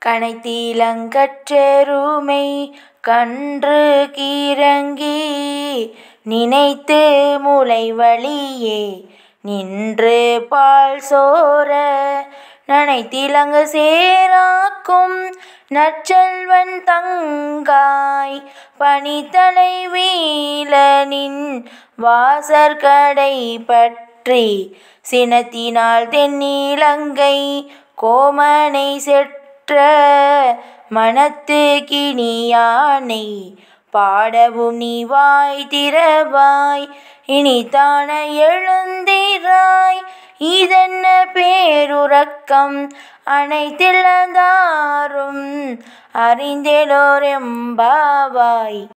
கனைத்திலங்கற்றெருமை கன்று கிறங்கி நினைத்து முலைவழியே நின்று பால்சோர நனைத்திலங்கு சேராக்கும் நற்செல்வன் தங்காய் பனித்தலை வீழநின் வாசற்கடை பற்றி சினத்தினால் தென்னிலங்கை கோமனை செற்ற மனத்து கினியானை பாடவும் நீ வாய் திறவாய் இனிதான எழுந்திராய் இதென்ன பேருறக்கம் அனைத்திழந்தாரும் அறிந்திலோரெம்பாவாய்